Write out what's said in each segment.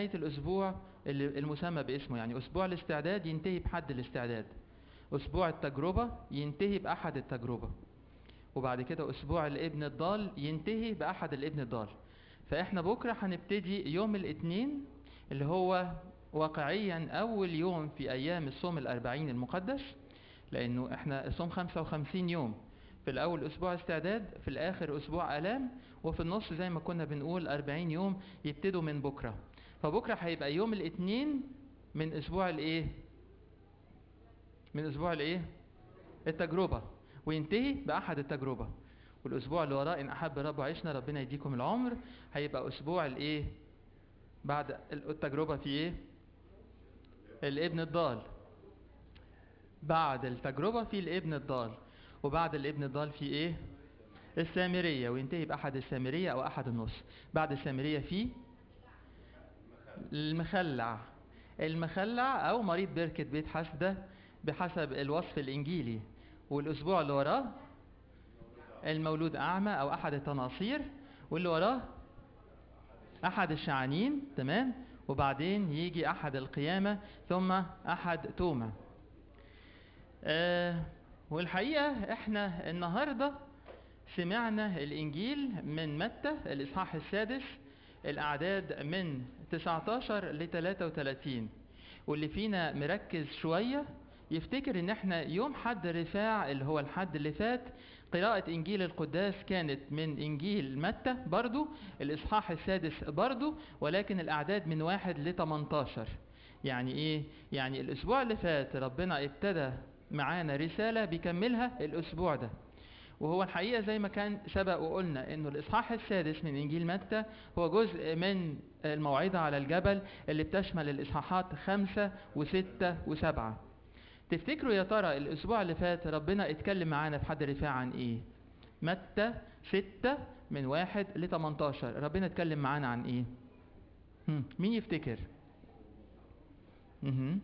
نهاية الأسبوع اللي- المسمى باسمه يعني أسبوع الاستعداد ينتهي بحد الاستعداد أسبوع التجربة ينتهي بأحد التجربة وبعد كده أسبوع الابن الضال ينتهي بأحد الابن الضال فإحنا بكرة هنبتدي يوم الاثنين اللي هو واقعيا أول يوم في أيام الصوم الأربعين المقدس لأنه إحنا الصوم خمسة وخمسين يوم في الأول أسبوع استعداد في الآخر أسبوع آلام وفي النص زي ما كنا بنقول أربعين يوم يبتدوا من بكرة فبكرة هيبقى يوم الاثنين من أسبوع الإيه؟ من أسبوع الإيه؟ التجربة وينتهي بأحد التجربة والأسبوع اللي وراه إن أحب الرب وعشنا ربنا يديكم العمر هيبقى أسبوع الإيه؟ بعد التجربة في إيه؟ الابن الضال بعد التجربة في الابن الضال وبعد الابن الضال في إيه؟ السامرية وينتهي بأحد السامرية أو أحد النص بعد السامرية في المخلع المخلع أو مريض بركة بيت حسدة بحسب الوصف الإنجيلي والأسبوع اللي وراه المولود أعمى أو أحد التناصير واللي وراه أحد الشعانين تمام وبعدين يجي أحد القيامة ثم أحد توما آه والحقيقة إحنا النهاردة سمعنا الإنجيل من متى الإصحاح السادس الأعداد من 19 ل 33 واللي فينا مركز شوية يفتكر إن إحنا يوم حد رفاع اللي هو الحد اللي فات قراءة إنجيل القداس كانت من إنجيل متى برضو الإصحاح السادس برضو ولكن الأعداد من واحد ل 18 يعني إيه؟ يعني الأسبوع اللي فات ربنا ابتدى معانا رسالة بيكملها الأسبوع ده وهو الحقيقة زي ما كان سبق وقلنا انه الاصحاح السادس من انجيل متى هو جزء من الموعظة على الجبل اللي بتشمل الاصحاحات خمسة وستة وسبعة تفتكروا يا ترى الاسبوع اللي فات ربنا اتكلم معانا في حد رفاع عن ايه متى ستة من واحد ل 18 ربنا اتكلم معانا عن ايه هم، مين يفتكر مهم.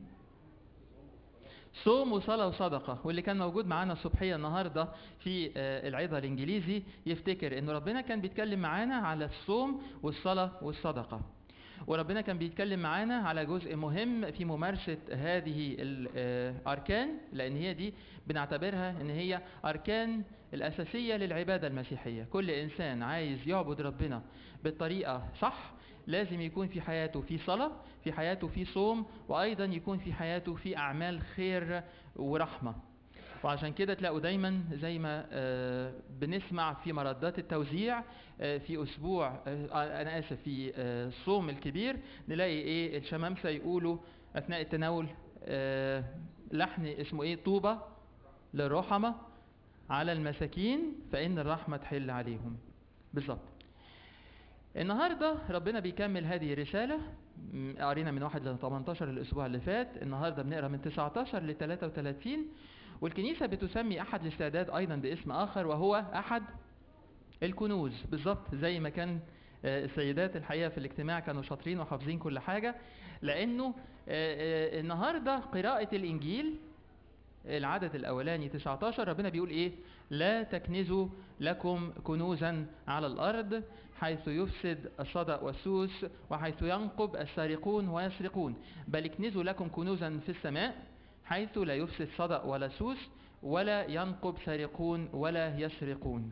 صوم وصلاة وصدقة واللي كان موجود معانا الصبحية النهاردة في آه، العظة الإنجليزي يفتكر إنه ربنا كان بيتكلم معانا على الصوم والصلاة والصدقة وربنا كان بيتكلم معانا على جزء مهم في ممارسة هذه الأركان لأن هي دي بنعتبرها إن هي أركان الأساسية للعبادة المسيحية كل إنسان عايز يعبد ربنا بالطريقة صح لازم يكون في حياته في صلاة في حياته في صوم وأيضا يكون في حياته في أعمال خير ورحمة وعشان كده تلاقوا دايما زي ما آه، بنسمع في مردات التوزيع آه، في اسبوع آه، انا اسف في آه، الصوم الكبير نلاقي ايه الشمامسه يقولوا اثناء التناول آه، لحن اسمه ايه طوبى للرحمة على المساكين فإن الرحمة تحل عليهم بالظبط النهاردة ربنا بيكمل هذه الرسالة م- قرينا من 1 ل 18 الأسبوع اللي فات النهاردة بنقرا من 19 ل 33 والكنيسة بتسمي أحد الاستعداد أيضا باسم آخر وهو أحد الكنوز بالظبط زي ما كان آه، السيدات الحقيقة في الاجتماع كانوا شاطرين وحافظين كل حاجة لأنه آه، آه، النهاردة قراءة الإنجيل العدد الأولاني 19 ربنا بيقول إيه لا تكنزوا لكم كنوزا على الأرض حيث يفسد الصدأ والسوس وحيث ينقب السارقون ويسرقون بل اكنزوا لكم كنوزا في السماء حيث لا يفسد صدأ ولا سوس ولا ينقب سارقون ولا يسرقون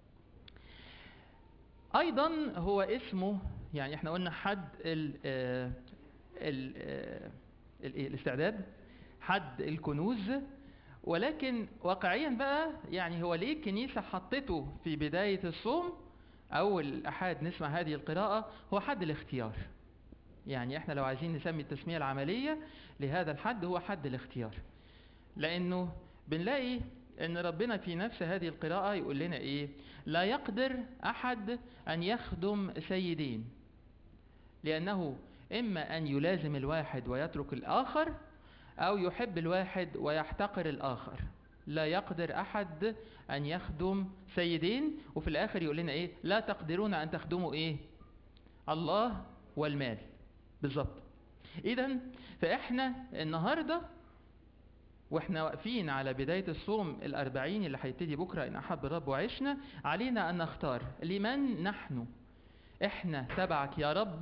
ايضا هو اسمه يعني احنا قلنا حد ال ال ال ال الاستعداد حد الكنوز ولكن واقعيا بقى يعني هو ليه الكنيسة حطته في بداية الصوم أول أحد نسمع هذه القراءة هو حد الاختيار يعني احنا لو عايزين نسمي التسمية العملية لهذا الحد هو حد الاختيار لأنه بنلاقي ان ربنا في نفس هذه القراءة يقول لنا ايه لا يقدر احد ان يخدم سيدين لانه اما ان يلازم الواحد ويترك الاخر او يحب الواحد ويحتقر الاخر لا يقدر احد ان يخدم سيدين وفي الاخر يقول لنا ايه لا تقدرون ان تخدموا ايه الله والمال بالظبط اذا فاحنا النهارده واحنا واقفين على بداية الصوم الأربعين اللي هيبتدي بكرة إن أحب الرب وعشنا علينا أن نختار لمن نحن احنا تبعك يا رب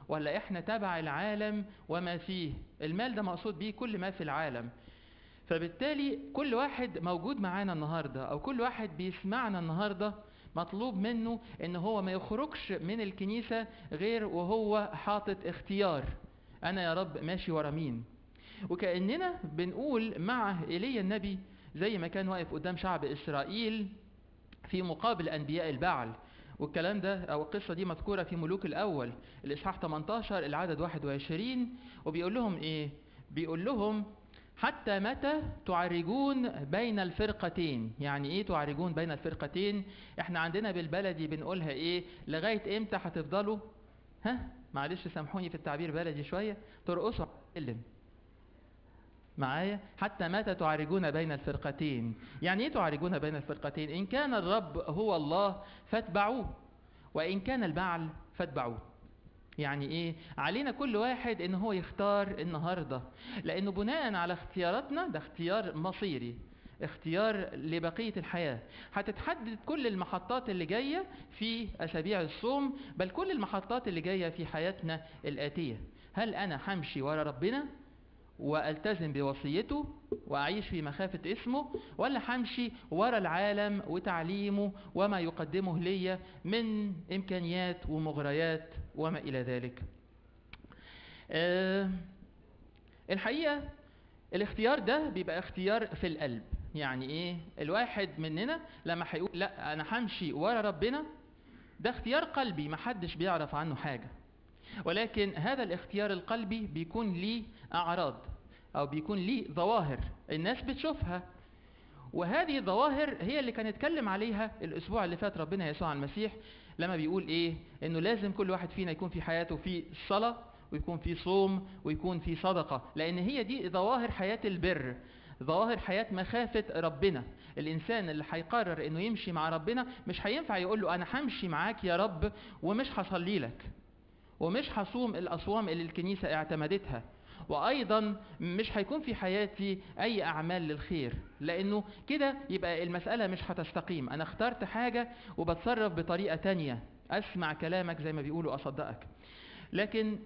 ولا احنا تبع العالم وما فيه المال ده مقصود بيه كل ما في العالم فبالتالي كل واحد موجود معانا النهارده او كل واحد بيسمعنا النهارده مطلوب منه ان هو ما يخرجش من الكنيسه غير وهو حاطط اختيار انا يا رب ماشي ورا مين وكاننا بنقول مع ايليا النبي زي ما كان واقف قدام شعب اسرائيل في مقابل انبياء البعل والكلام ده او القصه دي مذكوره في ملوك الاول الاصحاح 18 العدد 21 وبيقول لهم ايه بيقول لهم حتى متى تعرجون بين الفرقتين يعني ايه تعرجون بين الفرقتين احنا عندنا بالبلدي بنقولها ايه لغايه امتى هتفضلوا ها معلش سامحوني في التعبير بلدي شويه ترقصوا على السلم معايا حتى متى تعرجون بين الفرقتين يعني ايه تعرجون بين الفرقتين ان كان الرب هو الله فاتبعوه وان كان البعل فاتبعوه يعني ايه علينا كل واحد ان هو يختار النهارده لانه بناء على اختياراتنا ده اختيار مصيري اختيار لبقية الحياة هتتحدد كل المحطات اللي جاية في أسابيع الصوم بل كل المحطات اللي جاية في حياتنا الآتية هل أنا همشي ورا ربنا والتزم بوصيته واعيش في مخافه اسمه ولا همشي ورا العالم وتعليمه وما يقدمه لي من امكانيات ومغريات وما الى ذلك أه الحقيقه الاختيار ده بيبقى اختيار في القلب يعني ايه الواحد مننا لما هيقول لا انا همشي ورا ربنا ده اختيار قلبي محدش بيعرف عنه حاجه ولكن هذا الاختيار القلبي بيكون ليه أعراض أو بيكون ليه ظواهر الناس بتشوفها وهذه الظواهر هي اللي كان اتكلم عليها الأسبوع اللي فات ربنا يسوع المسيح لما بيقول إيه إنه لازم كل واحد فينا يكون في حياته في صلاة ويكون في صوم ويكون في صدقة لأن هي دي ظواهر حياة البر ظواهر حياة مخافة ربنا الإنسان اللي هيقرر إنه يمشي مع ربنا مش هينفع يقول له أنا همشي معاك يا رب ومش هصلي لك ومش هصوم الأصوام اللي الكنيسة اعتمدتها وأيضا مش هيكون في حياتي أي أعمال للخير لأنه كده يبقى المسألة مش هتستقيم أنا اخترت حاجة وبتصرف بطريقة تانية أسمع كلامك زي ما بيقولوا أصدقك لكن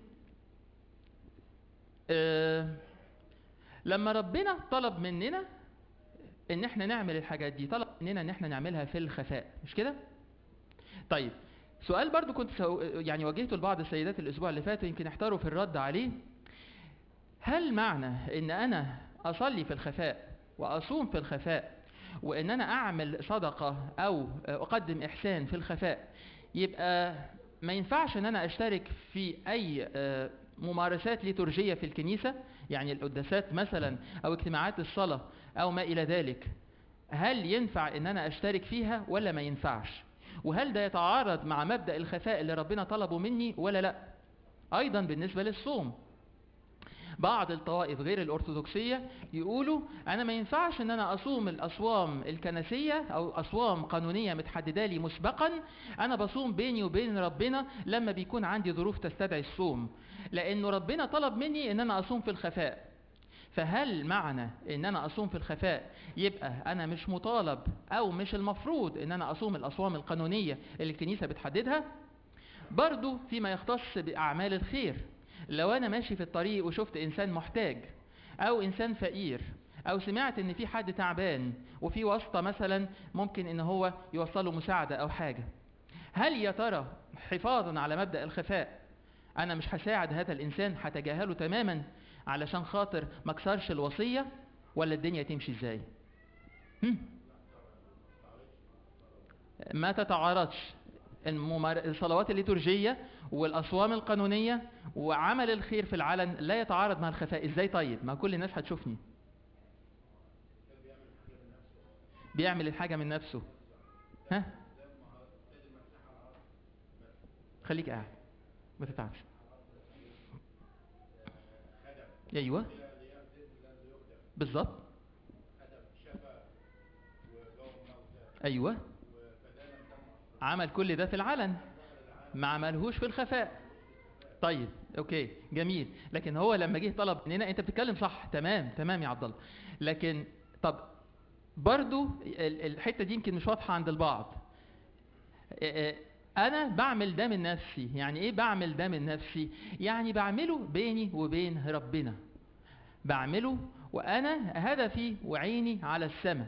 آه لما ربنا طلب مننا ان احنا نعمل الحاجات دي طلب مننا ان احنا نعملها في الخفاء مش كده طيب سؤال برضو كنت سو... يعني واجهته لبعض السيدات الاسبوع اللي فات ويمكن احتاروا في الرد عليه هل معنى ان انا اصلي في الخفاء واصوم في الخفاء وان انا اعمل صدقه او اقدم احسان في الخفاء يبقى ما ينفعش ان انا اشترك في اي ممارسات ليتورجيه في الكنيسه يعني القداسات مثلا او اجتماعات الصلاه او ما الى ذلك هل ينفع ان انا اشترك فيها ولا ما ينفعش وهل ده يتعارض مع مبدا الخفاء اللي ربنا طلبه مني ولا لا ايضا بالنسبه للصوم بعض الطوائف غير الأرثوذكسية يقولوا أنا ما ينفعش إن أنا أصوم الأصوام الكنسية أو أصوام قانونية متحددة لي مسبقا أنا بصوم بيني وبين ربنا لما بيكون عندي ظروف تستدعي الصوم لأنه ربنا طلب مني إن أنا أصوم في الخفاء فهل معنى ان انا اصوم في الخفاء يبقى انا مش مطالب او مش المفروض ان انا اصوم الاصوام القانونيه اللي الكنيسه بتحددها برضو فيما يختص باعمال الخير لو انا ماشي في الطريق وشفت انسان محتاج او انسان فقير او سمعت ان في حد تعبان وفي واسطه مثلا ممكن ان هو يوصله مساعده او حاجه هل يا ترى حفاظا على مبدا الخفاء انا مش هساعد هذا الانسان هتجاهله تماما علشان خاطر ما اكسرش الوصيه ولا الدنيا تمشي ازاي هم؟ ما تتعارضش الممار... الصلوات الليتورجية والأصوام القانونية وعمل الخير في العلن لا يتعارض مع الخفاء ازاي طيب ما كل الناس هتشوفني بيعمل الحاجة من نفسه ها خليك قاعد ما تتعبش ايوه بالظبط ايوه عمل كل ده في العلن ما عملهوش في الخفاء طيب اوكي جميل لكن هو لما جه طلب مننا انت بتتكلم صح تمام تمام يا عبد الله لكن طب برضو الحته دي يمكن مش واضحه عند البعض انا بعمل ده من نفسي يعني ايه بعمل ده من نفسي يعني بعمله بيني وبين ربنا بعمله وانا هدفي وعيني على السماء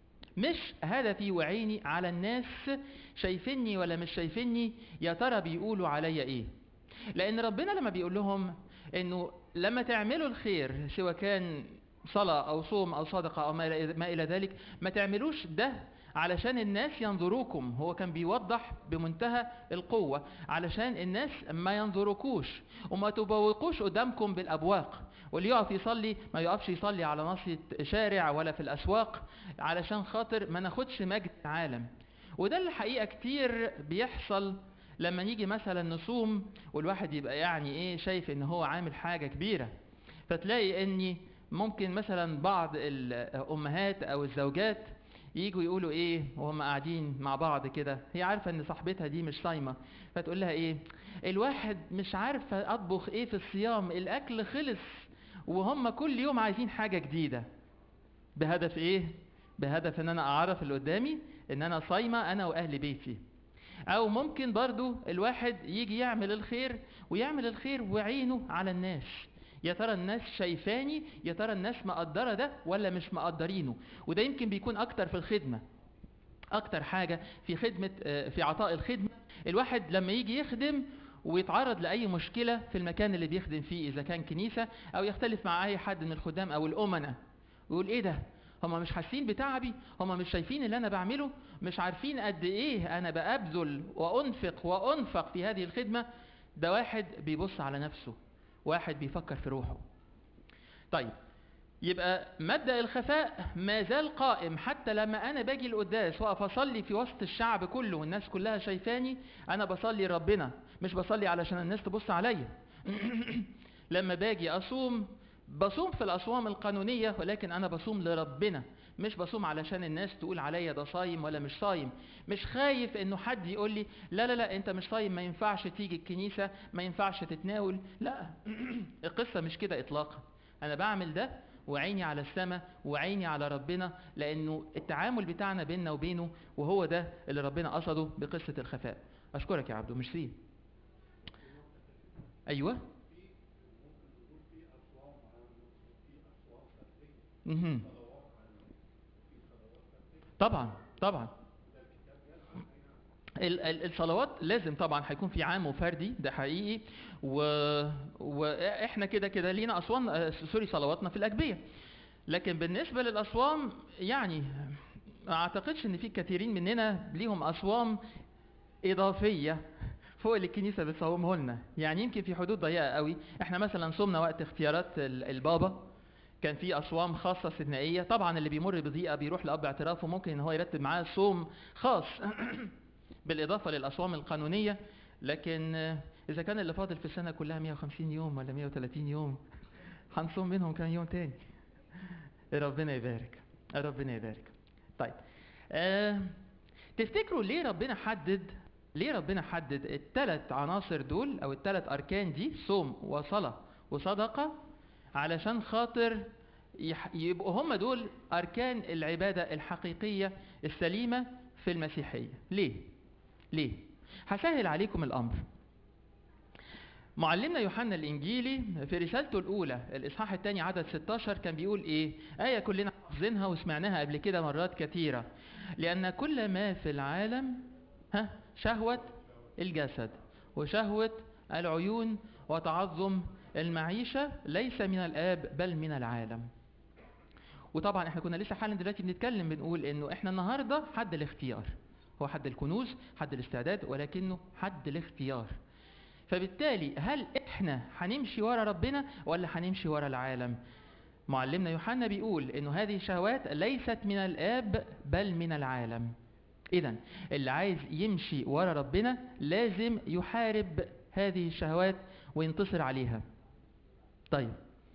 مش هدفي وعيني على الناس شايفيني ولا مش شايفيني يا ترى بيقولوا عليا ايه لان ربنا لما بيقول لهم انه لما تعملوا الخير سواء كان صلاة او صوم او صدقة او ما ما الى ذلك ما تعملوش ده علشان الناس ينظروكم هو كان بيوضح بمنتهى القوة علشان الناس ما ينظروكوش وما تبوقوش قدامكم بالأبواق واللي يقف يصلي ما يقفش يصلي على ناصية شارع ولا في الأسواق علشان خاطر ما ناخدش مجد العالم وده الحقيقة كتير بيحصل لما نيجي مثلا نصوم والواحد يبقى يعني ايه شايف ان هو عامل حاجة كبيرة فتلاقي اني ممكن مثلا بعض الامهات او الزوجات يجوا يقولوا ايه وهم قاعدين مع بعض كده هي عارفه ان صاحبتها دي مش صايمه فتقول لها ايه الواحد مش عارفه اطبخ ايه في الصيام الاكل خلص وهم كل يوم عايزين حاجه جديده بهدف ايه بهدف ان انا اعرف اللي قدامي ان انا صايمه انا واهل بيتي او ممكن برضو الواحد يجي يعمل الخير ويعمل الخير وعينه على الناس يا ترى الناس شايفاني يا ترى الناس مقدرة ده ولا مش مقدرينه وده يمكن بيكون اكتر في الخدمة اكتر حاجة في خدمة في عطاء الخدمة الواحد لما يجي يخدم ويتعرض لأي مشكلة في المكان اللي بيخدم فيه إذا كان كنيسة أو يختلف مع أي حد من الخدام أو الأمنة ويقول إيه ده هما مش حاسين بتعبي هما مش شايفين اللي أنا بعمله مش عارفين قد إيه أنا بأبذل وأنفق وأنفق في هذه الخدمة ده واحد بيبص على نفسه واحد بيفكر في روحه طيب يبقى مبدأ الخفاء ما زال قائم حتى لما أنا باجي القداس وأقف أصلي في وسط الشعب كله والناس كلها شايفاني أنا بصلي ربنا مش بصلي علشان الناس تبص عليا لما باجي أصوم بصوم في الأصوام القانونية ولكن أنا بصوم لربنا مش بصوم علشان الناس تقول عليا ده صايم ولا مش صايم مش خايف انه حد يقول لي لا لا لا انت مش صايم ما ينفعش تيجي الكنيسة ما ينفعش تتناول لا القصة مش كده اطلاقا انا بعمل ده وعيني على السماء وعيني على ربنا لانه التعامل بتاعنا بيننا وبينه وهو ده اللي ربنا قصده بقصة الخفاء اشكرك يا عبدو مش سين ايوه مهم. طبعا طبعا الصلوات لازم طبعا هيكون في عام وفردي ده حقيقي و... واحنا كده كده لينا اصوام سوري صلواتنا في الاجبيه لكن بالنسبه للاصوام يعني ما اعتقدش ان في كثيرين مننا ليهم اصوام اضافيه فوق اللي الكنيسه بتصومه لنا يعني يمكن في حدود ضيقه قوي احنا مثلا صومنا وقت اختيارات البابا كان في اصوام خاصه استثنائيه طبعا اللي بيمر بضيقه بيروح لاب اعترافه ممكن ان هو يرتب معاه صوم خاص بالاضافه للاصوام القانونيه لكن اذا كان اللي فاضل في السنه كلها 150 يوم ولا 130 يوم هنصوم منهم كام يوم تاني ربنا يبارك ربنا يبارك طيب أه تفتكروا ليه ربنا حدد ليه ربنا حدد الثلاث عناصر دول او الثلاث اركان دي صوم وصلاه وصدقه علشان خاطر يبقوا هم دول أركان العبادة الحقيقية السليمة في المسيحية ليه؟ ليه؟ هسهل عليكم الأمر معلمنا يوحنا الإنجيلي في رسالته الأولى الإصحاح الثاني عدد 16 كان بيقول إيه؟ آية كلنا حافظينها وسمعناها قبل كده مرات كثيرة لأن كل ما في العالم ها شهوة الجسد وشهوة العيون وتعظم المعيشة ليس من الآب بل من العالم وطبعا احنا كنا لسه حالا دلوقتي بنتكلم بنقول انه احنا النهارده حد الاختيار هو حد الكنوز حد الاستعداد ولكنه حد الاختيار فبالتالي هل احنا هنمشي ورا ربنا ولا هنمشي ورا العالم معلمنا يوحنا بيقول انه هذه الشهوات ليست من الاب بل من العالم اذا اللي عايز يمشي ورا ربنا لازم يحارب هذه الشهوات وينتصر عليها طيب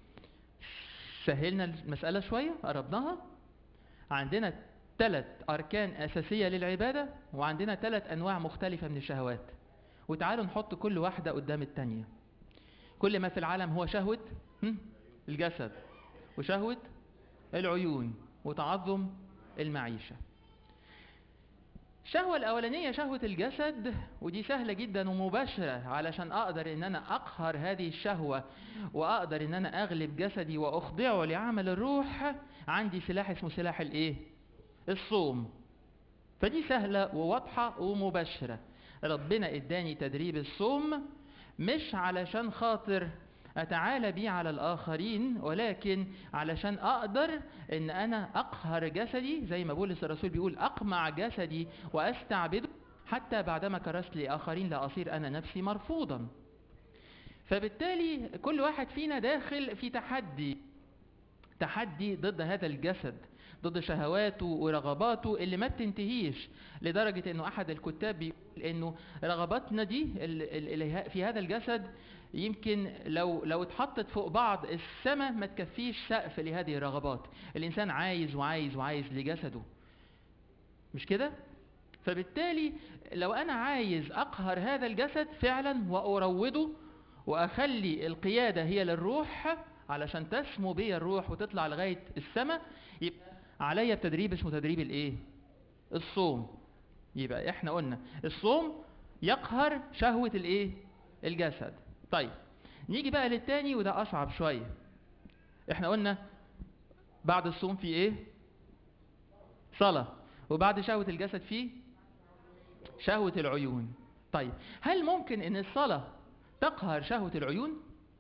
سهلنا المسألة شوية قربناها عندنا ثلاث أركان أساسية للعبادة وعندنا ثلاث أنواع مختلفة من الشهوات وتعالوا نحط كل واحدة قدام التانية كل ما في العالم هو شهوة الجسد وشهوة العيون وتعظم المعيشة الشهوة الأولانية شهوة الجسد ودي سهلة جدا ومباشرة علشان أقدر إن أنا أقهر هذه الشهوة وأقدر إن أنا أغلب جسدي وأخضعه لعمل الروح عندي سلاح اسمه سلاح الإيه؟ الصوم فدي سهلة وواضحة ومباشرة ربنا اداني تدريب الصوم مش علشان خاطر اتعالى بيه على الاخرين ولكن علشان اقدر ان انا اقهر جسدي زي ما بولس الرسول بيقول اقمع جسدي واستعبده حتى بعدما كرست لاخرين لا اصير انا نفسي مرفوضا فبالتالي كل واحد فينا داخل في تحدي تحدي ضد هذا الجسد ضد شهواته ورغباته اللي ما بتنتهيش لدرجة انه احد الكتاب بيقول انه رغباتنا دي اللي في هذا الجسد يمكن لو لو اتحطت فوق بعض السماء ما تكفيش سقف لهذه الرغبات الانسان عايز وعايز وعايز لجسده مش كده فبالتالي لو انا عايز اقهر هذا الجسد فعلا واروضه واخلي القياده هي للروح علشان تسمو بي الروح وتطلع لغايه السماء يبقى عليا بتدريب اسمه تدريب الايه الصوم يبقى احنا قلنا الصوم يقهر شهوه الايه الجسد طيب نيجي بقى للتاني وده اصعب شويه احنا قلنا بعد الصوم في ايه صلاه وبعد شهوه الجسد في شهوه العيون طيب هل ممكن ان الصلاه تقهر شهوه العيون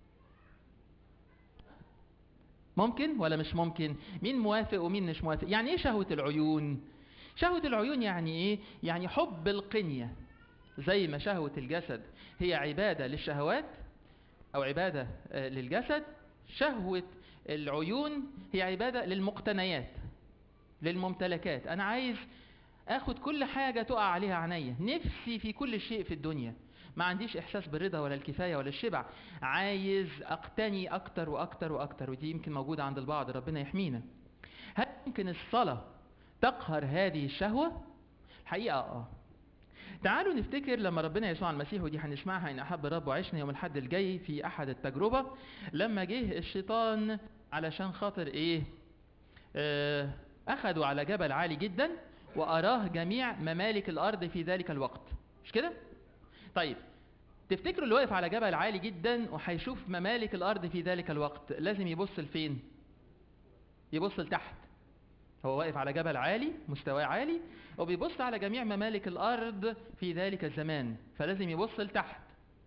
ممكن ولا مش ممكن مين موافق ومين مش موافق يعني ايه شهوة العيون شهوة العيون يعني ايه يعني حب القنية زي ما شهوة الجسد هي عبادة للشهوات او عبادة للجسد شهوة العيون هي عبادة للمقتنيات للممتلكات انا عايز اخد كل حاجة تقع عليها عينيا نفسي في كل شيء في الدنيا ما عنديش احساس بالرضا ولا الكفايه ولا الشبع عايز اقتني اكتر واكتر واكتر ودي يمكن موجوده عند البعض ربنا يحمينا هل ممكن الصلاه تقهر هذه الشهوه الحقيقه اه تعالوا نفتكر لما ربنا يسوع المسيح ودي هنسمعها ان احب الرب وعشنا يوم الحد الجاي في احد التجربه لما جه الشيطان علشان خاطر ايه آه اخذوا على جبل عالي جدا واراه جميع ممالك الارض في ذلك الوقت مش كده طيب تفتكروا اللي واقف على جبل عالي جدا وهيشوف ممالك الارض في ذلك الوقت لازم يبص لفين يبص لتحت هو واقف على جبل عالي مستواه عالي وبيبص على جميع ممالك الارض في ذلك الزمان فلازم يبص لتحت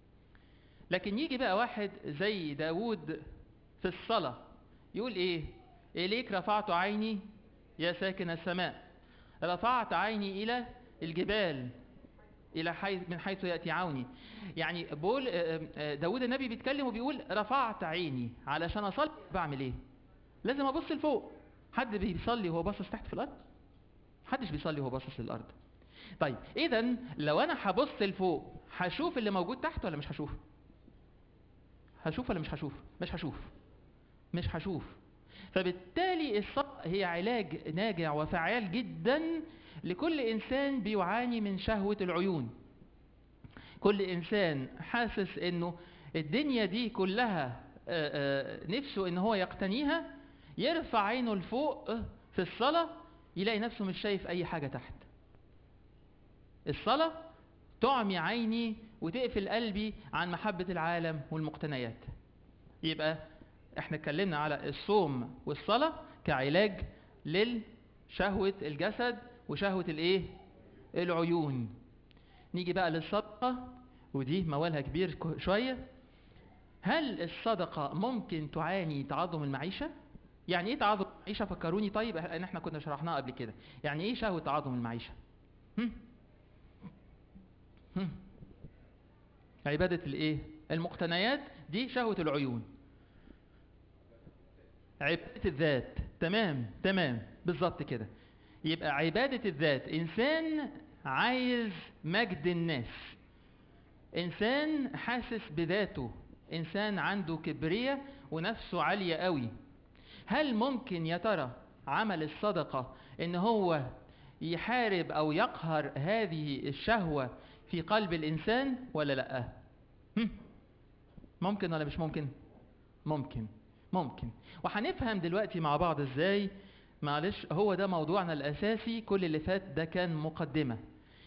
لكن يجي بقى واحد زي داود في الصلاة يقول ايه اليك رفعت عيني يا ساكن السماء رفعت عيني الى الجبال الى حيث من حيث ياتي عوني يعني بقول داود النبي بيتكلم وبيقول رفعت عيني علشان اصلي بعمل ايه لازم ابص لفوق حد بيصلي وهو باصص تحت في الارض محدش بيصلي وهو باصص للارض طيب اذا لو انا هبص لفوق هشوف اللي موجود تحت ولا مش هشوف هشوف ولا مش هشوف مش هشوف مش هشوف فبالتالي الصلاة هي علاج ناجع وفعال جدا لكل انسان بيعاني من شهوة العيون كل انسان حاسس انه الدنيا دي كلها نفسه ان هو يقتنيها يرفع عينه لفوق في الصلاة يلاقي نفسه مش شايف اي حاجة تحت الصلاة تعمي عيني وتقفل قلبي عن محبة العالم والمقتنيات يبقى احنا اتكلمنا على الصوم والصلاة كعلاج للشهوة الجسد وشهوة الايه العيون نيجي بقى للصدقة ودي موالها كبير شوية هل الصدقة ممكن تعاني تعظم المعيشة يعني ايه تعظم المعيشة فكروني طيب لان احنا كنا شرحناها قبل كده يعني ايه شهوة تعظم المعيشة هم؟ هم؟ عبادة الايه المقتنيات دي شهوة العيون عبادة الذات تمام تمام بالظبط كده يبقى عبادة الذات إنسان عايز مجد الناس إنسان حاسس بذاته إنسان عنده كبرية ونفسه عالية قوي هل ممكن يا ترى عمل الصدقة إن هو يحارب أو يقهر هذه الشهوة في قلب الإنسان ولا لأ؟ هم؟ ممكن ولا مش ممكن؟ ممكن ممكن وهنفهم دلوقتي مع بعض ازاي معلش هو ده موضوعنا الاساسي كل اللي فات ده كان مقدمه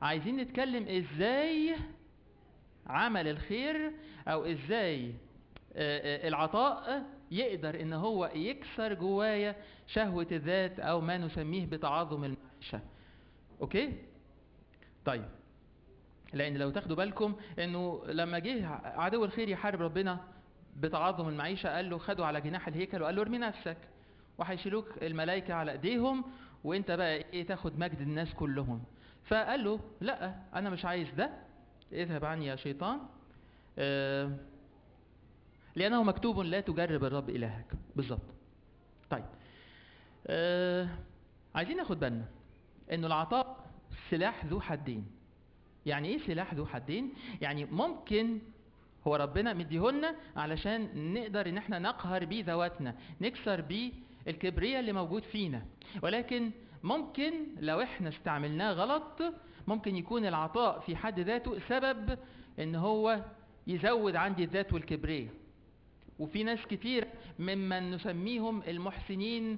عايزين نتكلم ازاي عمل الخير او ازاي آه، آه، العطاء يقدر ان هو يكسر جوايا شهوة الذات او ما نسميه بتعاظم المعيشة اوكي طيب لان لو تاخدوا بالكم انه لما جه عدو الخير يحارب ربنا بتعاظم المعيشة قال له خدوا على جناح الهيكل وقال له ارمي نفسك وهيشيلوك الملائكة على ايديهم وانت بقى ايه تاخد مجد الناس كلهم فقال له لا انا مش عايز ده اذهب عني يا شيطان آه لأنه مكتوب لا تجرب الرب إلهك بالظبط طيب آه عايزين ناخد بالنا إنه العطاء سلاح ذو حدين يعني إيه سلاح ذو حدين؟ يعني ممكن هو ربنا مديهولنا علشان نقدر إن إحنا نقهر بيه ذواتنا نكسر بيه الكبرياء اللي موجود فينا ولكن ممكن لو إحنا استعملناه غلط ممكن يكون العطاء في حد ذاته سبب إن هو يزود عندي الذات والكبرياء وفي ناس كتير ممن نسميهم المحسنين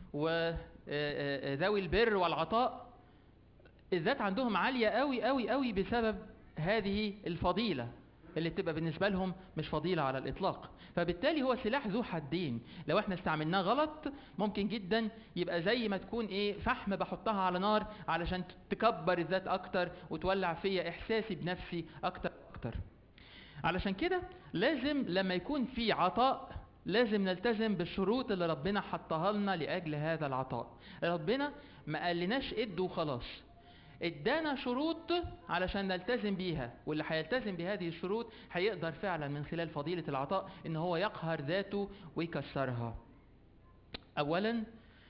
وذوي البر والعطاء الذات عندهم عالية قوي قوي قوي بسبب هذه الفضيلة اللي بتبقى بالنسبة لهم مش فضيلة على الإطلاق فبالتالي هو سلاح ذو حدين لو احنا استعملناه غلط ممكن جدا يبقى زي ما تكون ايه فحم بحطها على نار علشان تكبر الذات اكتر وتولع فيا احساسي بنفسي اكتر اكتر علشان كده لازم لما يكون في عطاء لازم نلتزم بالشروط اللي ربنا حطها لنا لاجل هذا العطاء ربنا ما قالناش ادوا وخلاص ادانا شروط علشان نلتزم بيها واللي هيلتزم بهذه الشروط هيقدر فعلا من خلال فضيلة العطاء ان هو يقهر ذاته ويكسرها اولا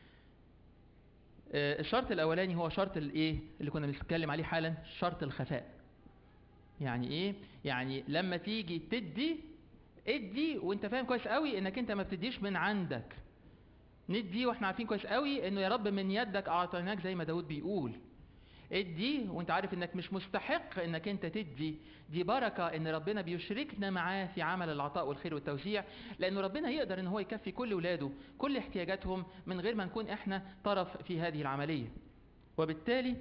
آه، الشرط الاولاني هو شرط الايه اللي كنا بنتكلم عليه حالا شرط الخفاء يعني ايه يعني لما تيجي تدي ادي وانت فاهم كويس قوي انك انت ما بتديش من عندك ندي واحنا عارفين كويس قوي انه يا رب من يدك اعطيناك زي ما داود بيقول ادي وانت عارف انك مش مستحق انك انت تدي دي بركة ان ربنا بيشركنا معاه في عمل العطاء والخير والتوزيع لانه ربنا يقدر ان هو يكفي كل ولاده كل احتياجاتهم من غير ما نكون احنا طرف في هذه العملية وبالتالي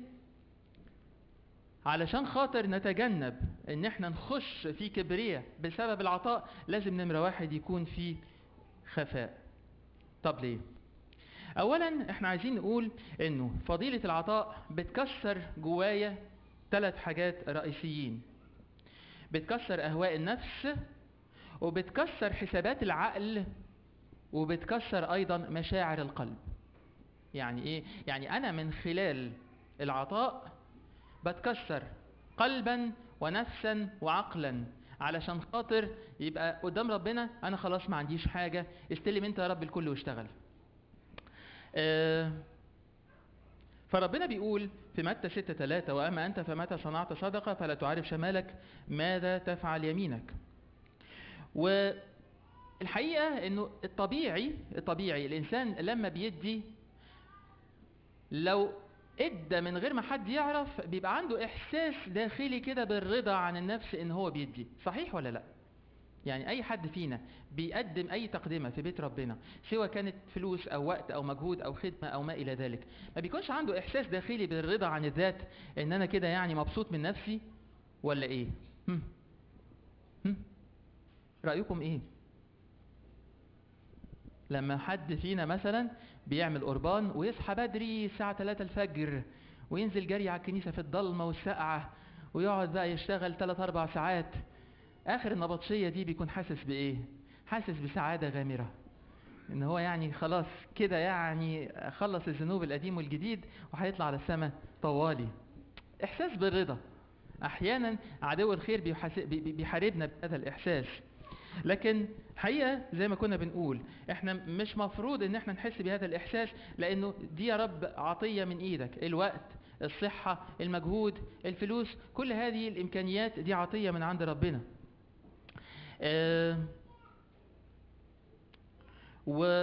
علشان خاطر نتجنب ان احنا نخش في كبرياء بسبب العطاء لازم نمرة واحد يكون في خفاء طب ليه اولا احنا عايزين نقول انه فضيلة العطاء بتكسر جوايا ثلاث حاجات رئيسيين بتكسر اهواء النفس وبتكسر حسابات العقل وبتكسر ايضا مشاعر القلب يعني ايه يعني انا من خلال العطاء بتكسر قلبا ونفسا وعقلا علشان خاطر يبقى قدام ربنا انا خلاص ما عنديش حاجة استلم انت يا رب الكل واشتغل آه، فربنا بيقول في متى 6 3 واما انت فمتى صنعت صدقه فلا تعرف شمالك ماذا تفعل يمينك والحقيقه انه الطبيعي الطبيعي الانسان لما بيدي لو ادى من غير ما حد يعرف بيبقى عنده احساس داخلي كده بالرضا عن النفس ان هو بيدي صحيح ولا لا يعني اي حد فينا بيقدم اي تقدمه في بيت ربنا سواء كانت فلوس او وقت او مجهود او خدمه او ما الى ذلك ما بيكونش عنده احساس داخلي بالرضا عن الذات ان انا كده يعني مبسوط من نفسي ولا ايه هم؟ هم؟ رايكم ايه لما حد فينا مثلا بيعمل قربان ويصحى بدري الساعه 3 الفجر وينزل جري على الكنيسه في الضلمه والسقعه ويقعد بقى يشتغل 3 4 ساعات اخر النبطشيه دي بيكون حاسس بايه حاسس بسعاده غامره ان هو يعني خلاص كده يعني خلص الذنوب القديم والجديد وهيطلع على السماء طوالي احساس بالرضا احيانا عدو الخير بيحس- بي- بي- بيحاربنا بهذا الاحساس لكن حقيقة زي ما كنا بنقول احنا مش مفروض ان احنا نحس بهذا الاحساس لانه دي يا رب عطية من ايدك الوقت الصحة المجهود الفلوس كل هذه الامكانيات دي عطية من عند ربنا آه، و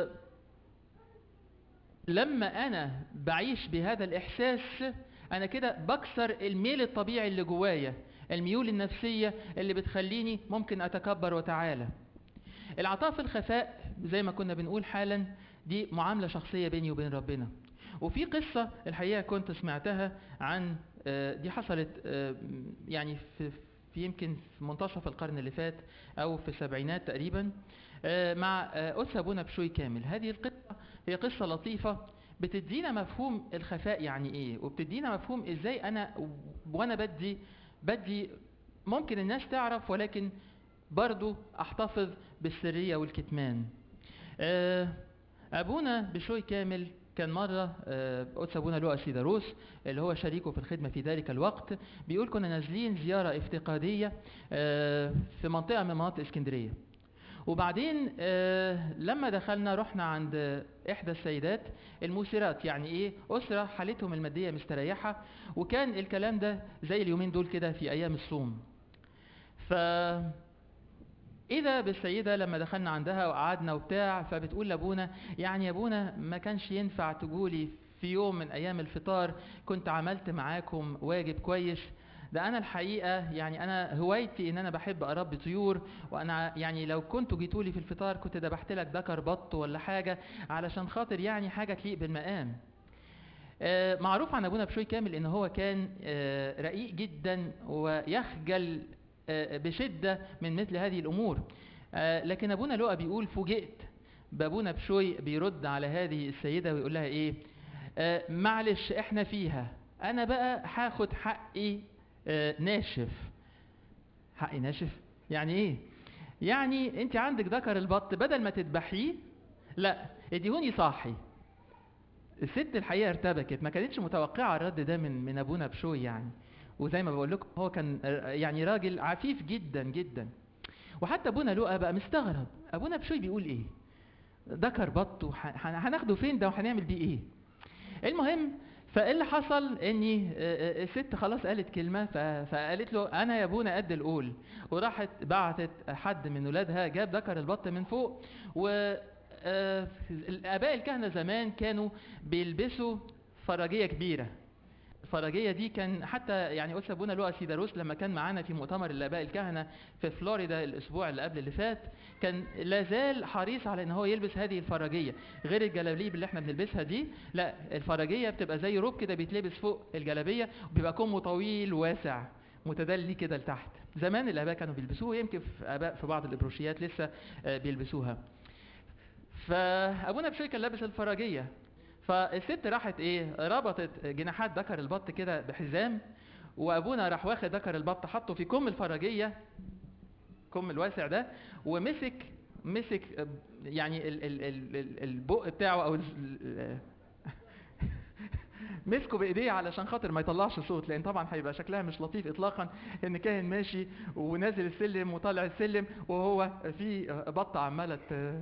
لما انا بعيش بهذا الاحساس انا كده بكسر الميل الطبيعي اللي جوايا الميول النفسية اللي بتخليني ممكن اتكبر وتعالى العطاء في الخفاء زي ما كنا بنقول حالا دي معاملة شخصية بيني وبين ربنا وفي قصة الحقيقة كنت سمعتها عن آه، دي حصلت آه، يعني في في يمكن في منتصف القرن اللي فات او في السبعينات تقريبا آه، مع آه، قدس ابونا بشوي كامل هذه القصه هي قصه لطيفه بتدينا مفهوم الخفاء يعني ايه وبتدينا مفهوم ازاي انا وانا بدي بدي ممكن الناس تعرف ولكن برضو احتفظ بالسريه والكتمان آه، ابونا بشوي كامل كان مرة آه، قدس أبونا لؤى سيداروس اللي هو شريكه في الخدمة في ذلك الوقت بيقول كنا نازلين زيارة افتقادية آه، في منطقة من مناطق اسكندرية وبعدين آه، لما دخلنا رحنا عند إحدى السيدات الموسرات يعني إيه أسرة حالتهم المادية مستريحة وكان الكلام ده زي اليومين دول كده في أيام الصوم ف إذا بالسيدة لما دخلنا عندها وقعدنا وبتاع فبتقول لأبونا يعني يا أبونا ما كانش ينفع تقولي في يوم من أيام الفطار كنت عملت معاكم واجب كويس ده أنا الحقيقة يعني أنا هوايتي إن أنا بحب أربي طيور وأنا يعني لو كنتوا جيتولي في الفطار كنت ذبحت لك ذكر بط ولا حاجة علشان خاطر يعني حاجة تليق بالمقام. آه، معروف عن ابونا بشوي كامل ان هو كان آه، رقيق جدا ويخجل آه، بشده من مثل هذه الامور آه، لكن ابونا لؤى بيقول فوجئت بابونا بشوي بيرد على هذه السيده ويقول لها ايه آه، معلش احنا فيها انا بقى هاخد حقي آه، ناشف حقي ناشف يعني ايه يعني انت عندك ذكر البط بدل ما تذبحيه لا اديهوني صاحي الست الحقيقه ارتبكت ما كانتش متوقعه الرد ده من من ابونا بشوي يعني وزي ما بقول لكم هو كان آه، يعني راجل عفيف جدا جدا وحتى ابونا لؤى بقى مستغرب ابونا بشوي بيقول ايه ذكر بط وح- هناخده فين ده وهنعمل بيه ايه المهم فاللي حصل اني آه، آه، الست خلاص قالت كلمه ف- فقالت له انا يا ابونا قد القول وراحت بعتت حد من ولادها جاب ذكر البط من فوق و آه، الاباء الكهنه زمان كانوا بيلبسوا فراجيه كبيره الفراجيه دي كان حتى يعني قدس ابونا لؤى سيداروس لما كان معانا في مؤتمر الاباء الكهنه في فلوريدا الاسبوع اللي قبل اللي فات كان لازال حريص على ان هو يلبس هذه الفراجيه غير الجلاليب اللي احنا بنلبسها دي لا الفراجيه بتبقى زي روب كده بيتلبس فوق الجلابيه وبيبقى كمه طويل واسع متدلي كده لتحت زمان الاباء كانوا بيلبسوه يمكن في اباء في بعض الابروشيات لسه آه، بيلبسوها فابونا بشوي كان لابس الفراجيه فالست راحت ايه ربطت جناحات ذكر البط كده بحزام وابونا راح واخد ذكر البط حطه في كم الفراجيه كم الواسع ده ومسك مسك آه، يعني ال ال ال ال البق بتاعه او ال- ال- مسكه بايديه علشان خاطر ما يطلعش صوت لان طبعا هيبقى شكلها مش لطيف اطلاقا ان كاهن ماشي ونازل السلم وطالع السلم وهو في بطه عماله ت-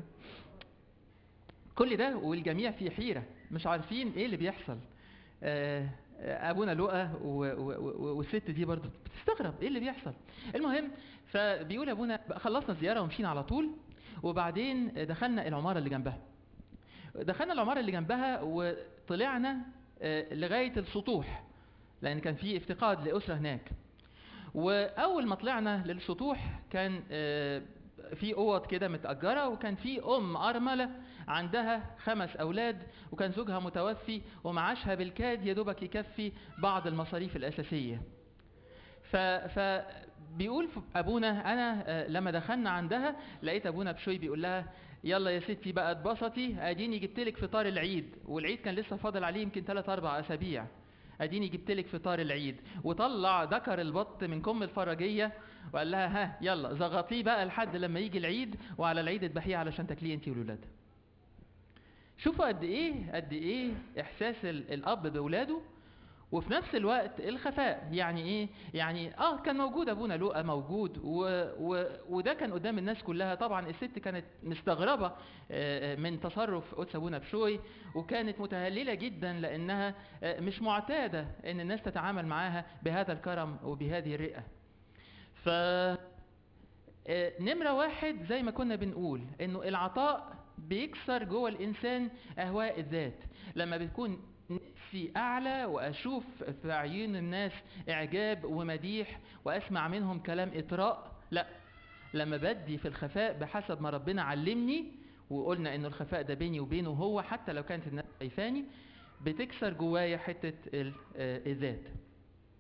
كل ده والجميع في حيره مش عارفين ايه اللي بيحصل آه، آه، ابونا لؤى و- و- و- والست دي برضو بتستغرب ايه اللي بيحصل المهم فبيقول ابونا بقى خلصنا الزياره ومشينا على طول وبعدين دخلنا العماره اللي جنبها دخلنا العماره اللي جنبها وطلعنا آه، لغايه السطوح لان كان في افتقاد لاسره هناك واول ما طلعنا للسطوح كان آه، في اوض كده متاجره وكان في ام ارمله عندها خمس اولاد وكان زوجها متوفي ومعاشها بالكاد يا دوبك يكفي بعض المصاريف الاساسيه ف ف بيقول ف- ابونا انا آه، لما دخلنا عندها لقيت ابونا بشوي بيقول لها يلا يا ستي بقى اتبسطي اديني جبت لك فطار العيد والعيد كان لسه فاضل عليه يمكن 3 4 اسابيع اديني جبت لك فطار العيد وطلع ذكر البط من كم الفراجيه وقال لها ها يلا زغطيه بقى لحد لما يجي العيد وعلى العيد اذبحيه علشان تاكليه انت والولاد شوفوا قد ايه قد ايه احساس ال- الاب باولاده وفي نفس الوقت الخفاء يعني ايه يعني اه كان موجود ابونا لؤى موجود و و وده كان قدام الناس كلها طبعا الست كانت مستغربه آه، من تصرف قدس ابونا بشوي وكانت متهلله جدا لانها آه، مش معتاده ان الناس تتعامل معاها بهذا الكرم وبهذه الرئه ف آه، نمرة واحد زي ما كنا بنقول انه العطاء بيكسر جوه الانسان اهواء الذات لما بتكون نفسي اعلى واشوف في عيون الناس اعجاب ومديح واسمع منهم كلام اطراء لا لما بدي في الخفاء بحسب ما ربنا علمني وقلنا انه الخفاء ده بيني وبينه هو حتى لو كانت الناس شايفاني بتكسر جوايا حته ال- آه، الذات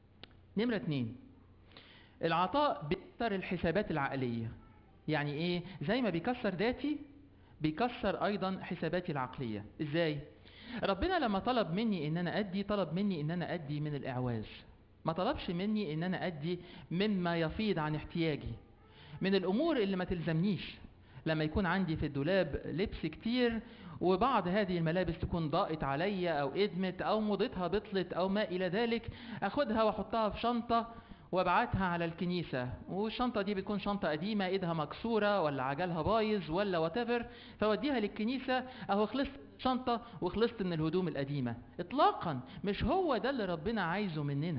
نمرة اتنين العطاء بيكسر الحسابات العقلية يعني ايه زي ما بيكسر ذاتي بيكسر ايضا حساباتي العقلية ازاي ربنا لما طلب مني ان انا ادي طلب مني ان انا ادي من الاعواز ما طلبش مني ان انا ادي مما يفيض عن احتياجي من الامور اللي ما تلزمنيش لما يكون عندي في الدولاب لبس كتير وبعض هذه الملابس تكون ضاقت عليا او ادمت او موضتها بطلت او ما الى ذلك اخدها واحطها في شنطة وابعتها على الكنيسة والشنطة دي بتكون شنطة قديمة ايدها مكسورة ولا عجلها بايظ ولا واتيفر فوديها للكنيسة اهو خلصت شنطة وخلصت من الهدوم القديمة اطلاقا مش هو ده اللي ربنا عايزه مننا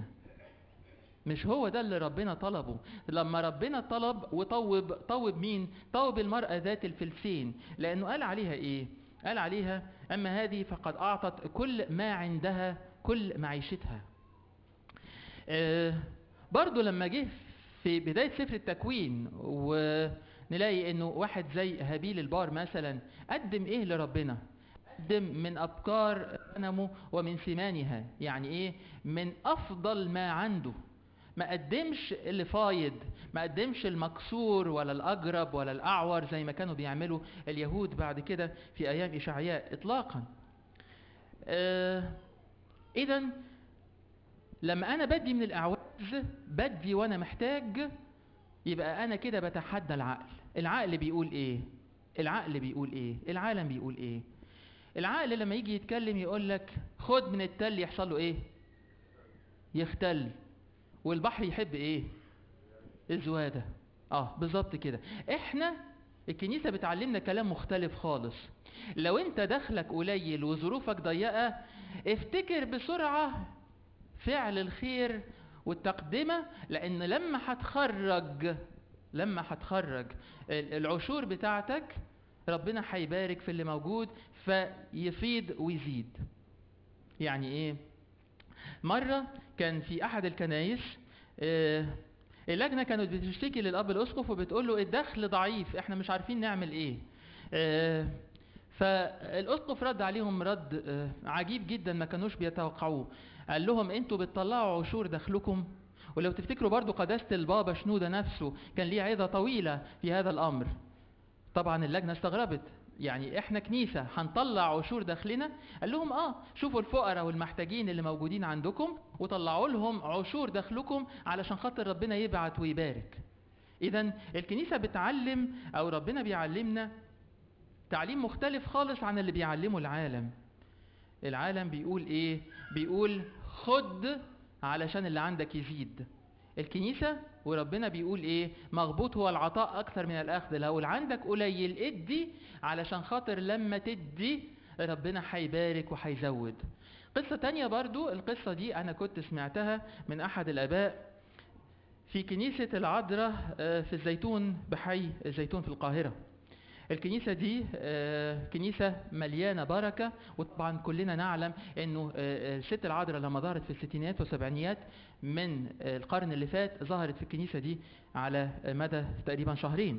مش هو ده اللي ربنا طلبه لما ربنا طلب وطوب طوب مين طوب المرأة ذات الفلسين لأنه قال عليها إيه قال عليها أما هذه فقد أعطت كل ما عندها كل معيشتها آه برضو لما جه في بداية سفر التكوين ونلاقي انه واحد زي هابيل البار مثلا قدم ايه لربنا قدم من ابكار غنمه ومن سمانها يعني ايه من افضل ما عنده ما قدمش اللي فايض ما قدمش المكسور ولا الاجرب ولا الاعور زي ما كانوا بيعملوا اليهود بعد كده في ايام اشعياء اطلاقا آه اذا لما انا بدي من الاعواز بدي وانا محتاج يبقى انا كده بتحدى العقل العقل بيقول ايه العقل بيقول ايه العالم بيقول ايه العقل لما يجي يتكلم يقول لك خد من التل يحصل له ايه يختل والبحر يحب ايه الزواده اه بالظبط كده احنا الكنيسه بتعلمنا كلام مختلف خالص لو انت دخلك قليل وظروفك ضيقه افتكر بسرعه فعل الخير والتقدمه لان لما هتخرج لما هتخرج العشور بتاعتك ربنا هيبارك في اللي موجود فيفيض ويزيد يعني ايه مرة كان في أحد الكنايس آه اللجنة كانت بتشتكي للأب الأسقف وبتقول له الدخل ضعيف احنا مش عارفين نعمل ايه آه فالأسقف رد عليهم رد آه عجيب جدا ما كانوش بيتوقعوه قال لهم انتوا بتطلعوا عشور دخلكم ولو تفتكروا برضو قداسة البابا شنودة نفسه كان ليه عظة طويلة في هذا الأمر طبعا اللجنة استغربت يعني احنا كنيسة هنطلع عشور داخلنا قال لهم اه شوفوا الفقراء والمحتاجين اللي موجودين عندكم وطلعوا لهم عشور داخلكم علشان خاطر ربنا يبعت ويبارك اذا الكنيسة بتعلم او ربنا بيعلمنا تعليم مختلف خالص عن اللي بيعلمه العالم العالم بيقول ايه بيقول خد علشان اللي عندك يزيد الكنيسة وربنا بيقول ايه مغبوط هو العطاء اكثر من الاخذ لو اللي عندك قليل ادي علشان خاطر لما تدي ربنا هيبارك وهيزود قصة تانية برضو القصة دي انا كنت سمعتها من احد الاباء في كنيسة العذراء في الزيتون بحي الزيتون في القاهرة الكنيسة دي كنيسة مليانة بركة وطبعا كلنا نعلم انه الست العذراء لما ظهرت في الستينيات والسبعينيات من القرن اللي فات ظهرت في الكنيسة دي على مدى تقريبا شهرين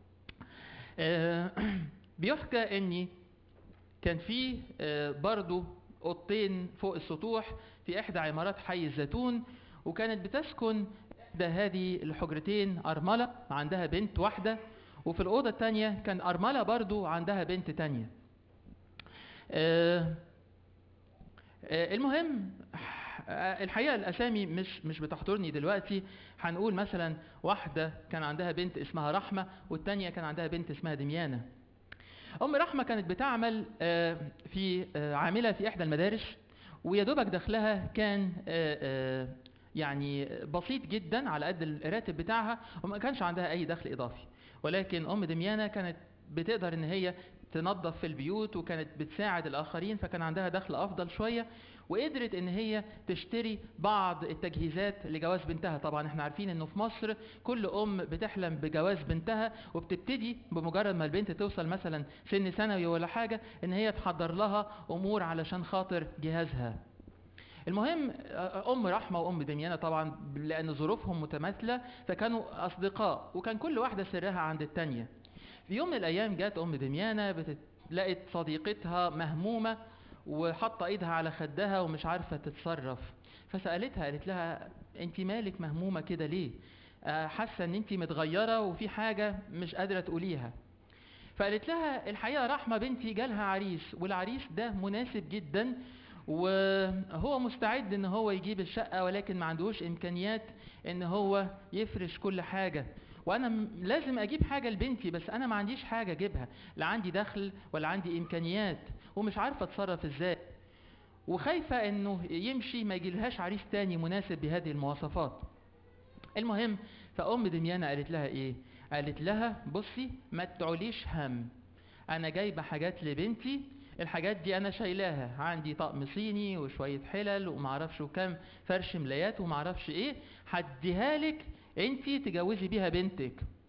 بيحكى اني كان في برضو اوضتين فوق السطوح في احدى عمارات حي الزيتون وكانت بتسكن احدى هذه الحجرتين ارملة عندها بنت واحدة وفي الأوضة التانية كان أرملة برضو عندها بنت تانية آه آه المهم الحقيقة الأسامي مش مش بتحضرني دلوقتي هنقول مثلا واحدة كان عندها بنت اسمها رحمة والتانية كان عندها بنت اسمها دميانة أم رحمة كانت بتعمل آه في عاملة في إحدى المدارس ويا دوبك دخلها كان يعني بسيط جدا على قد الراتب بتاعها وما كانش عندها أي دخل إضافي ولكن ام دميانة كانت بتقدر ان هي تنظف في البيوت وكانت بتساعد الاخرين فكان عندها دخل افضل شويه وقدرت ان هي تشتري بعض التجهيزات لجواز بنتها طبعا احنا عارفين انه في مصر كل ام بتحلم بجواز بنتها وبتبتدي بمجرد ما البنت توصل مثلا سن ثانوي ولا حاجه ان هي تحضر لها امور علشان خاطر جهازها المهم ام رحمه وام دميانه طبعا لان ظروفهم متماثله فكانوا اصدقاء وكان كل واحده سرها عند التانيه في يوم من الايام جت ام دميانه لقت صديقتها مهمومه وحاطه ايدها على خدها ومش عارفه تتصرف فسالتها قالت لها انت مالك مهمومه كده ليه آه، حاسه ان انت متغيره وفي حاجه مش قادره تقوليها فقالت لها الحقيقه رحمه بنتي جالها عريس والعريس ده مناسب جدا وهو مستعد ان هو يجيب الشقه ولكن ما عندهوش امكانيات ان هو يفرش كل حاجه وانا م- لازم اجيب حاجه لبنتي بس انا ما عنديش حاجه اجيبها لا عندي دخل ولا عندي امكانيات ومش عارفه اتصرف ازاي وخايفه انه يمشي ما يجيلهاش عريس تاني مناسب بهذه المواصفات المهم فام دميانة قالت لها ايه قالت لها بصي ما تعوليش هم انا جايبه حاجات لبنتي الحاجات دي انا شايلاها عندي طقم صيني وشويه حلل ومعرفش وكم فرش ملايات ومعرفش ايه هديها لك انتي تجوزي بيها بنتك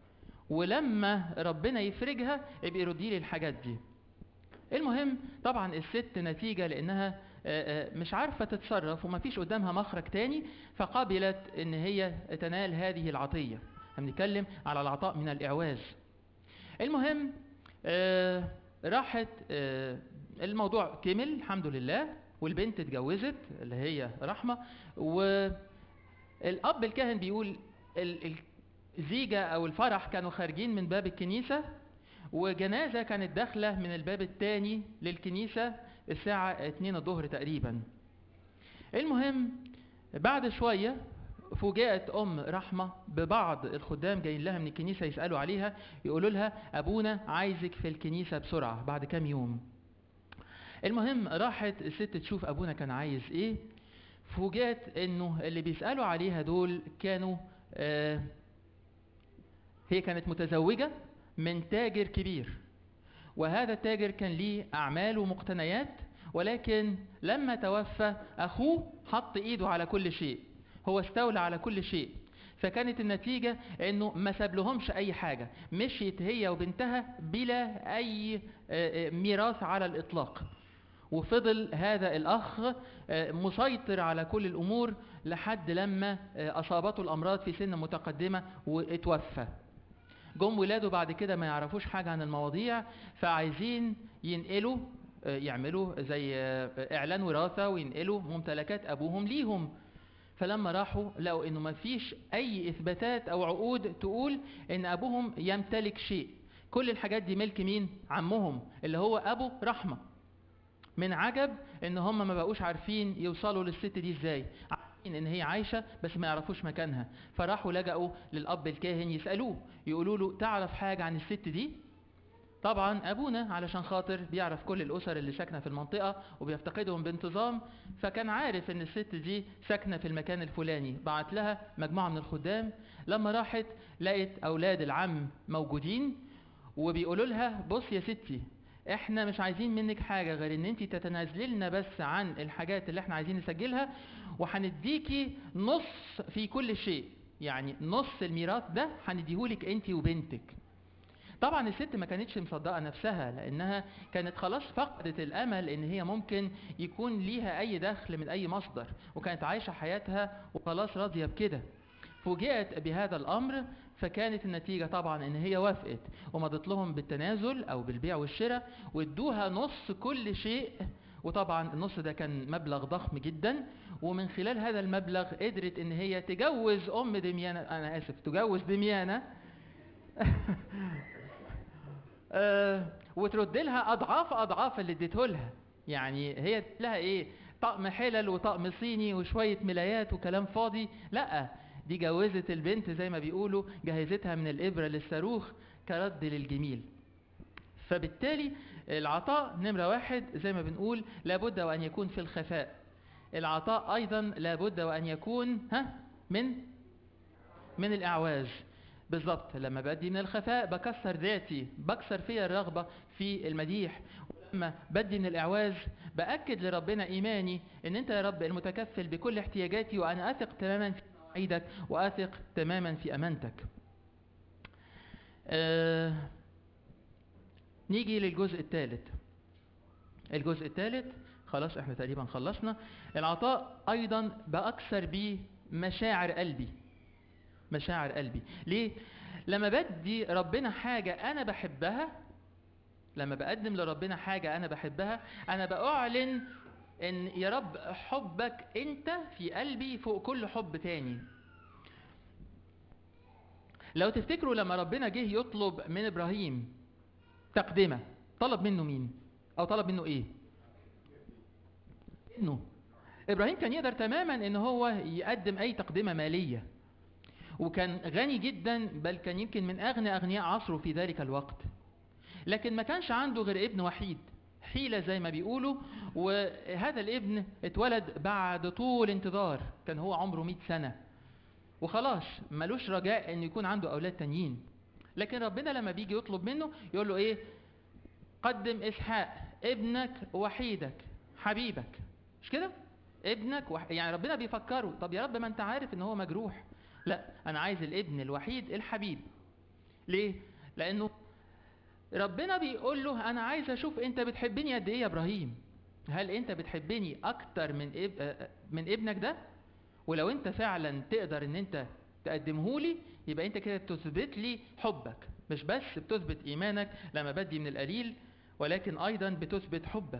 ولما ربنا يفرجها ابقي ردي لي الحاجات دي المهم طبعا الست نتيجة لأنها آه، آه، مش عارفة تتصرف ومفيش قدامها مخرج تاني فقبلت إن هي تنال هذه العطية هنتكلم على العطاء من الإعواز المهم آه، راحت آه، الموضوع كمل الحمد لله والبنت اتجوزت اللي هي رحمة والأب الكاهن بيقول ال- الزيجة أو الفرح كانوا خارجين من باب الكنيسة وجنازة كانت داخلة من الباب الثاني للكنيسة الساعة 2 الظهر تقريبا المهم بعد شوية فوجئت أم رحمة ببعض الخدام جايين لها من الكنيسة يسألوا عليها يقولوا لها أبونا عايزك في الكنيسة بسرعة بعد كام يوم المهم راحت الست تشوف أبونا كان عايز إيه فوجئت إنه اللي بيسألوا عليها دول كانوا آه هي كانت متزوجة من تاجر كبير وهذا التاجر كان ليه أعمال ومقتنيات ولكن لما توفى أخوه حط إيده على كل شيء هو استولى على كل شيء فكانت النتيجة انه ما سابلهمش اي حاجة مشيت هي وبنتها بلا اي آه، آه، ميراث على الاطلاق وفضل هذا الاخ آه، مسيطر على كل الامور لحد لما آه، اصابته الامراض في سن متقدمة واتوفى جم ولاده بعد كده ما يعرفوش حاجة عن المواضيع فعايزين ينقلوا آه، يعملوا زي آه، اعلان وراثة وينقلوا ممتلكات ابوهم ليهم فلما راحوا لقوا انه ما فيش اي اثباتات او عقود تقول ان ابوهم يمتلك شيء كل الحاجات دي ملك مين عمهم اللي هو ابو رحمه من عجب ان هم ما بقوش عارفين يوصلوا للست دي ازاي عارفين ان هي عايشه بس ما يعرفوش مكانها فراحوا لجأوا للاب الكاهن يسالوه يقولوا له تعرف حاجه عن الست دي طبعا ابونا علشان خاطر بيعرف كل الاسر اللي ساكنه في المنطقه وبيفتقدهم بانتظام فكان عارف ان الست دي ساكنه في المكان الفلاني بعت لها مجموعه من الخدام لما راحت لقت اولاد العم موجودين وبيقولوا لها بص يا ستي احنا مش عايزين منك حاجه غير ان انت تتنازلي لنا بس عن الحاجات اللي احنا عايزين نسجلها وهنديكي نص في كل شيء يعني نص الميراث ده هنديهولك انت وبنتك طبعا الست ما كانتش مصدقه نفسها لانها كانت خلاص فقدت الامل ان هي ممكن يكون ليها اي دخل من اي مصدر وكانت عايشه حياتها وخلاص راضيه بكده فوجئت بهذا الامر فكانت النتيجة طبعا ان هي وافقت ومضت لهم بالتنازل او بالبيع والشراء وادوها نص كل شيء وطبعا النص ده كان مبلغ ضخم جدا ومن خلال هذا المبلغ قدرت ان هي تجوز ام دميانة انا اسف تجوز دميانة آه، وترد لها اضعاف اضعاف اللي اديته لها يعني هي لها ايه طقم حلل وطقم صيني وشويه ملايات وكلام فاضي لا دي جوزت البنت زي ما بيقولوا جهزتها من الابره للصاروخ كرد للجميل فبالتالي العطاء نمرة واحد زي ما بنقول لابد وأن يكون في الخفاء العطاء أيضا لابد وأن يكون ها من من الإعواز بالظبط لما بدي من الخفاء بكسر ذاتي بكسر فيها الرغبة في المديح ولما بدي من الإعواز بأكد لربنا إيماني إن أنت يا رب المتكفل بكل احتياجاتي وأنا أثق تماما في مواعيدك وأثق تماما في أمانتك آه نيجي للجزء الثالث الجزء الثالث خلاص احنا تقريبا خلصنا العطاء ايضا باكثر بيه مشاعر قلبي مشاعر قلبي ليه لما بدي ربنا حاجة انا بحبها لما بقدم لربنا حاجة أنا بحبها أنا بأعلن إن يا رب حبك أنت في قلبي فوق كل حب تاني لو تفتكروا لما ربنا جه يطلب من إبراهيم تقدمة طلب منه مين؟ أو طلب منه إيه؟ ابنه إبراهيم كان يقدر تماما إن هو يقدم أي تقدمة مالية وكان غني جدا بل كان يمكن من أغنى أغنياء عصره في ذلك الوقت لكن ما كانش عنده غير ابن وحيد حيلة زي ما بيقولوا وهذا الابن اتولد بعد طول انتظار كان هو عمره 100 سنة وخلاص ملوش رجاء ان يكون عنده اولاد تانيين لكن ربنا لما بيجي يطلب منه يقول له ايه قدم اسحاق ابنك وحيدك حبيبك مش كده ابنك وح... يعني ربنا بيفكره طب يا رب ما انت عارف ان هو مجروح لا انا عايز الابن الوحيد الحبيب ليه لانه ربنا بيقول له انا عايز اشوف انت بتحبني قد ايه يا ابراهيم هل انت بتحبني اكتر من اب... من ابنك ده ولو انت فعلا تقدر ان انت تقدمه لي يبقى انت كده بتثبت لي حبك مش بس بتثبت ايمانك لما بدي من القليل ولكن ايضا بتثبت حبك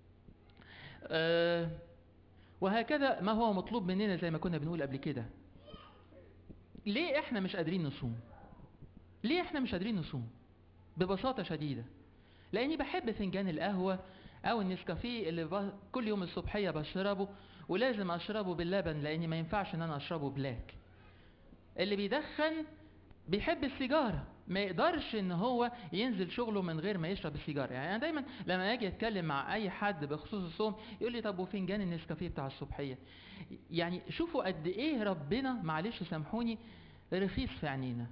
أه وهكذا ما هو مطلوب مننا زي ما كنا بنقول قبل كده ليه احنا مش قادرين نصوم ليه احنا مش قادرين نصوم ببساطة شديدة لاني بحب فنجان القهوة او النسكافيه اللي ب... كل يوم الصبحية بشربه ولازم اشربه باللبن لاني ما ينفعش ان انا اشربه بلاك اللي بيدخن بيحب السيجارة ما يقدرش ان هو ينزل شغله من غير ما يشرب السيجارة يعني انا دايما لما اجي اتكلم مع اي حد بخصوص الصوم يقول لي طب وفنجان النسكافيه بتاع الصبحية يعني شوفوا قد ايه ربنا معلش سامحوني رخيص في عينينا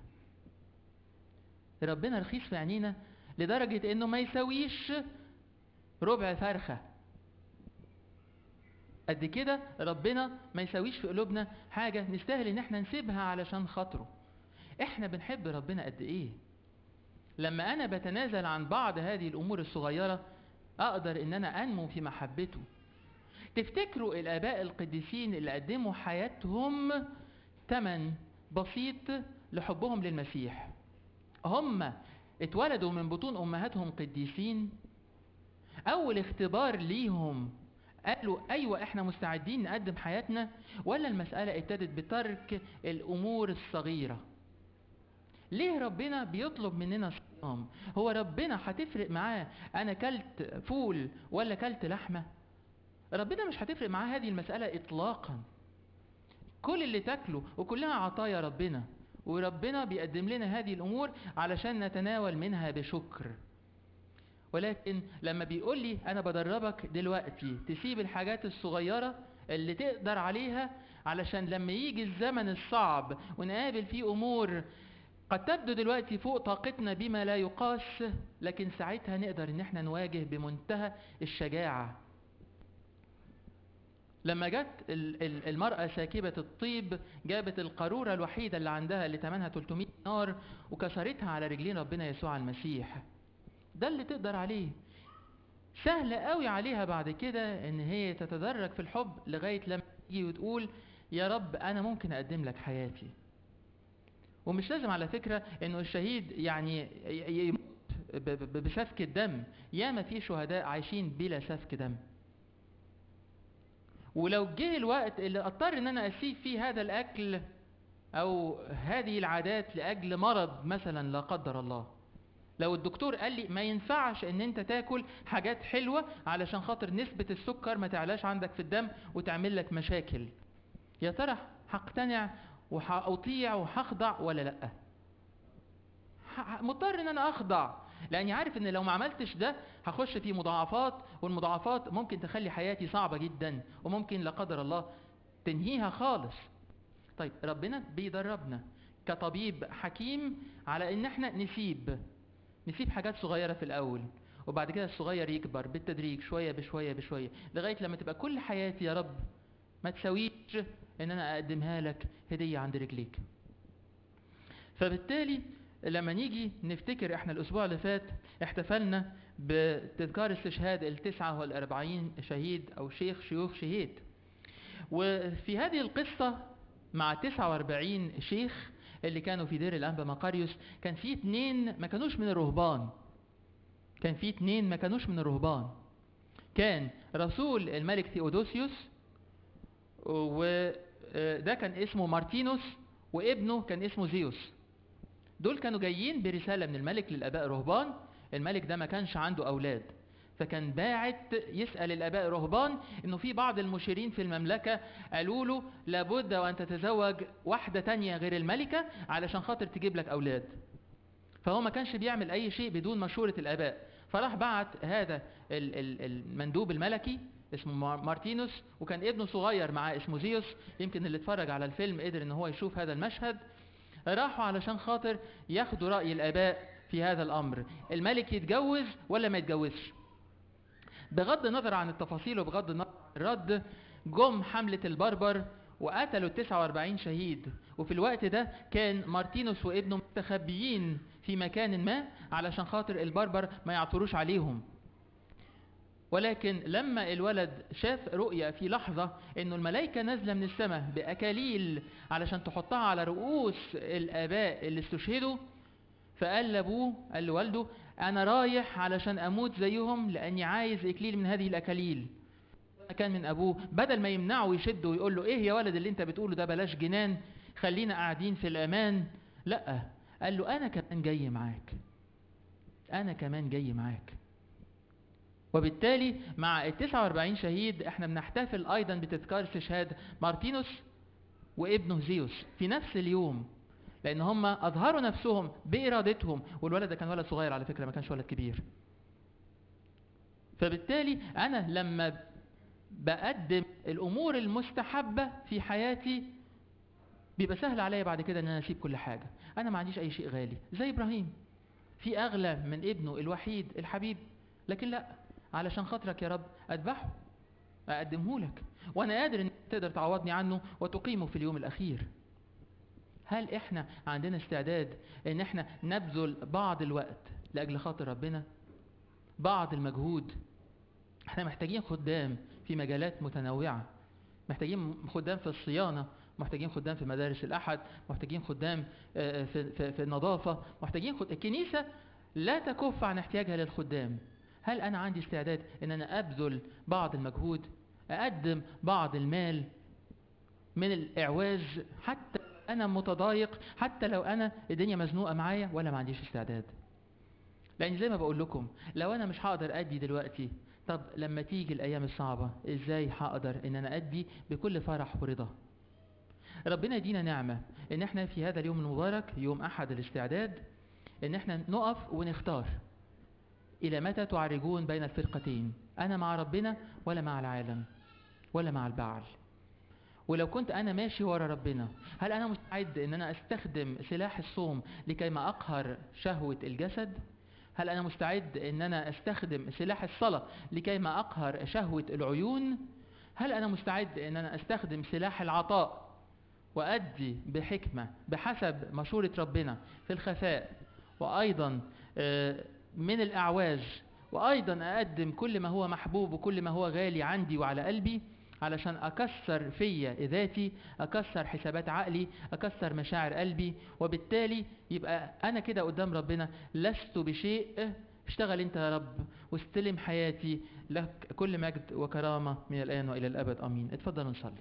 ربنا رخيص في عينينا لدرجة انه ما يساويش ربع فرخة قد كده ربنا ما يساويش في قلوبنا حاجة نستاهل ان احنا نسيبها علشان خاطره احنا بنحب ربنا قد ايه لما انا بتنازل عن بعض هذه الامور الصغيرة اقدر ان انا انمو في محبته تفتكروا الاباء القديسين اللي قدموا حياتهم تمن بسيط لحبهم للمسيح هم اتولدوا من بطون امهاتهم قديسين اول اختبار ليهم قالوا ايوه احنا مستعدين نقدم حياتنا ولا المسألة ابتدت بترك الامور الصغيرة ليه ربنا بيطلب مننا الصيام هو ربنا هتفرق معاه انا كلت فول ولا كلت لحمة ربنا مش هتفرق معاه هذه المسألة اطلاقا كل اللي تاكله وكلها عطايا ربنا وربنا بيقدم لنا هذه الامور علشان نتناول منها بشكر ولكن لما بيقول لي انا بدربك دلوقتي تسيب الحاجات الصغيرة اللي تقدر عليها علشان لما يجي الزمن الصعب ونقابل فيه امور قد تبدو دلوقتي فوق طاقتنا بما لا يقاس لكن ساعتها نقدر ان احنا نواجه بمنتهى الشجاعة لما جت المرأة ساكبة الطيب جابت القارورة الوحيدة اللي عندها اللي تمنها 300 دينار وكسرتها على رجلين ربنا يسوع المسيح ده اللي تقدر عليه سهل قوي عليها بعد كده ان هي تتدرج في الحب لغاية لما تيجي وتقول يا رب انا ممكن اقدم لك حياتي ومش لازم على فكرة انه الشهيد يعني يموت بسفك الدم ياما في شهداء عايشين بلا سفك دم ولو جه الوقت اللي اضطر ان انا اسيب فيه هذا الاكل او هذه العادات لاجل مرض مثلا لا قدر الله لو الدكتور قال لي ما ينفعش ان انت تاكل حاجات حلوة علشان خاطر نسبة السكر ما تعلاش عندك في الدم وتعمل لك مشاكل يا ترى هقتنع وهأطيع وهخضع ولا لا مضطر ان انا اخضع لاني عارف ان لو ما عملتش ده هخش في مضاعفات والمضاعفات ممكن تخلي حياتي صعبة جدا وممكن لا قدر الله تنهيها خالص طيب ربنا بيدربنا كطبيب حكيم على ان احنا نسيب نسيب حاجات صغيرة في الاول وبعد كده الصغير يكبر بالتدريج شوية بشوية بشوية لغاية لما تبقى كل حياتي يا رب ما تساويش ان انا اقدمها لك هدية عند رجليك فبالتالي لما نيجي نفتكر احنا الاسبوع اللي فات احتفلنا بتذكار استشهاد التسعة والاربعين شهيد او شيخ شيوخ شهيد وفي هذه القصة مع 49 شيخ اللي كانوا في دير الانبا مقاريوس كان في اتنين ما كانوش من الرهبان كان في اتنين ما كانوش من الرهبان كان رسول الملك ثيودوسيوس وده كان اسمه مارتينوس وابنه كان اسمه زيوس دول كانوا جايين برسالة من الملك للآباء الرهبان الملك ده ما كانش عنده أولاد فكان باعت يسأل الآباء الرهبان إنه في بعض المشيرين في المملكة قالوا له لابد وأن تتزوج واحدة تانية غير الملكة علشان خاطر تجيب لك أولاد فهو ما كانش بيعمل أي شيء بدون مشورة الآباء فراح بعت هذا ال- ال- المندوب الملكي اسمه مار- مارتينوس وكان ابنه صغير معاه اسمه زيوس يمكن اللي اتفرج على الفيلم قدر ان هو يشوف هذا المشهد راحوا علشان خاطر ياخدوا رأي الآباء في هذا الأمر الملك يتجوز ولا ما يتجوزش بغض النظر عن التفاصيل وبغض النظر عن الرد جم حملة البربر وقتلوا 49 شهيد وفي الوقت ده كان مارتينوس وابنه مستخبيين في مكان ما علشان خاطر البربر ما يعثروش عليهم ولكن لما الولد شاف رؤية في لحظة انه الملائكة نازلة من السماء بأكاليل علشان تحطها على رؤوس الآباء اللي استشهدوا فقال لأبوه قال لوالده أنا رايح علشان أموت زيهم لأني عايز إكليل من هذه الأكاليل كان من أبوه بدل ما يمنعه ويشده ويقول له إيه يا ولد اللي أنت بتقوله ده بلاش جنان خلينا قاعدين في الأمان لأ قال له أنا كمان جاي معاك أنا كمان جاي معاك وبالتالي مع ال 49 شهيد احنا بنحتفل ايضا بتذكار استشهاد مارتينوس وابنه زيوس في نفس اليوم لان هم اظهروا نفسهم بارادتهم والولد ده كان ولد صغير على فكره ما كانش ولد كبير فبالتالي انا لما بقدم الامور المستحبه في حياتي بيبقى سهل عليا بعد كده ان انا اسيب كل حاجه انا ما عنديش اي شيء غالي زي ابراهيم في اغلى من ابنه الوحيد الحبيب لكن لا علشان خاطرك يا رب اذبحه اقدمه لك وانا قادر ان تقدر تعوضني عنه وتقيمه في اليوم الاخير هل احنا عندنا استعداد ان احنا نبذل بعض الوقت لاجل خاطر ربنا بعض المجهود احنا محتاجين خدام في مجالات متنوعة محتاجين خدام في الصيانة محتاجين خدام في مدارس الأحد محتاجين خدام آه، في, في, في النظافة محتاجين خد... الكنيسة لا تكف عن احتياجها للخدام هل أنا عندي استعداد أن أنا أبذل بعض المجهود أقدم بعض المال من الإعواز حتى أنا متضايق حتى لو أنا الدنيا مزنوقة معايا ولا ما عنديش استعداد لأن زي ما بقول لكم لو أنا مش هقدر أدي دلوقتي طب لما تيجي الأيام الصعبة إزاي هقدر إن أنا أدي بكل فرح ورضا ربنا يدينا نعمة إن إحنا في هذا اليوم المبارك يوم أحد الاستعداد إن إحنا نقف ونختار إلى متى تعرجون بين الفرقتين أنا مع ربنا ولا مع العالم ولا مع البعل ولو كنت أنا ماشي ورا ربنا هل أنا مستعد إن أنا أستخدم سلاح الصوم لكي ما أقهر شهوة الجسد هل أنا مستعد إن أنا أستخدم سلاح الصلاة لكي ما أقهر شهوة العيون هل أنا مستعد إن أنا أستخدم سلاح العطاء وأدي بحكمة بحسب مشورة ربنا في الخفاء وأيضا آه، من الأعواج وأيضا أقدم كل ما هو محبوب وكل ما هو غالي عندي وعلى قلبي علشان أكسر فيا ذاتي أكسر حسابات عقلي أكسر مشاعر قلبي وبالتالي يبقى أنا كده قدام ربنا لست بشيء اشتغل انت يا رب واستلم حياتي لك كل مجد وكرامة من الآن وإلى الأبد أمين اتفضلوا نصلي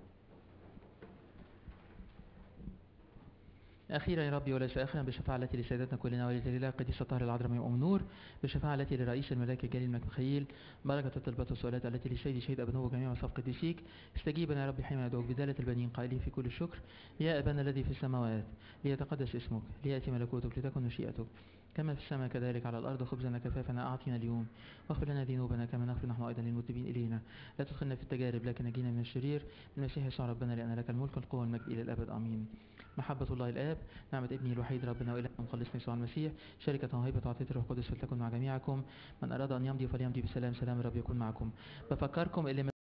أخيرا يا ربي وليس آخرا بشفاعة التي لسيدتنا كلنا ولي الله قديسة طاهر العذراء من أم نور بشفاعة التي لرئيس الملائكة الجليل الملك ميخائيل بركة الطلبات والسؤالات التي لسيدي شهيد أبنه وجميع مصاف قديسيك استجيبنا يا رب حين ندعوك بدالة البنين قائلين في كل الشكر يا أبانا الذي في السماوات ليتقدس اسمك ليأتي ملكوتك لتكن مشيئتك كما في السماء كذلك على الأرض خبزنا كفافنا أعطنا اليوم واغفر لنا ذنوبنا كما نغفر نحن أيضا للمذنبين إلينا لا تدخلنا في التجارب لكن نجينا من الشرير المسيح يسوع ربنا لأن لك الملك والقوة والمجد إلى الأبد آمين محبة الله الآب نعمة ابنه الوحيد ربنا وإله مخلصنا يسوع المسيح شركة وهيبة وعطية الروح القدس فلتكن مع جميعكم من أراد أن يمضي فليمضي بسلام سلام الرب يكون معكم بفكركم اللي